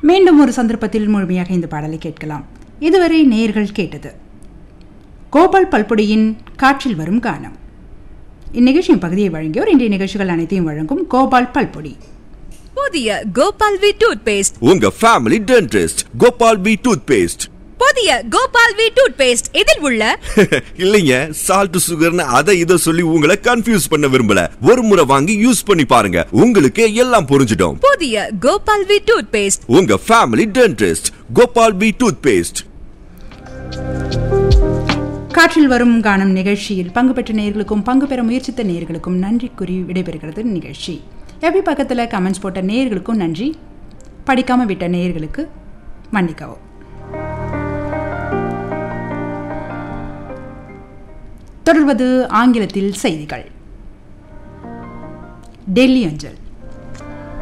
மீண்டும் ஒரு சந்தர்ப்பத்தில் முழுமையாக இந்த பாடலை கேட்கலாம் இதுவரை நேயர்கள் கேட்டது கோபால் பல்பொடியின் காற்றில் வரும் கானம் இந்நிகழ்ச்சியின் பகுதியை வழங்கியோர் இன்றைய நிகழ்ச்சிகள் அனைத்தையும் வழங்கும் கோபால் பல்பொடி புதிய கோபால் வி டூத் பேஸ்ட் உங்க family dentist Gopal B toothpaste புதிய கோபால் வி டூத் பேஸ்ட் இதில் உள்ள இல்லைங்க சால்ட் சுகர்னு அதை இதை சொல்லி உங்களை கன்ஃபியூஸ் பண்ண விரும்பல ஒரு முறை வாங்கி யூஸ் பண்ணி பாருங்க உங்களுக்கு எல்லாம் புரிஞ்சிடும் புதிய கோபால் வி டூத் பேஸ்ட் உங்க family dentist Gopal B toothpaste காற்றில் வரும் கானம் நிகழ்ச்சியில் பங்கு பெற்ற நேயர்களுக்கும் பங்கு பெற முயற்சித்த நேயர்களுக்கும் நன்றி கூறி விடைபெறுகிறது நிகழ்ச்சி எப்படி பக்கத்தில் கமெண்ட்ஸ் போட்ட நேயர்களுக்கும் நன்றி படிக்காம விட்ட நேயர்களுக்கு மன்னிக்கவும் தொடர்வது ஆங்கிலத்தில் செய்திகள் டெல்லி அஞ்சல்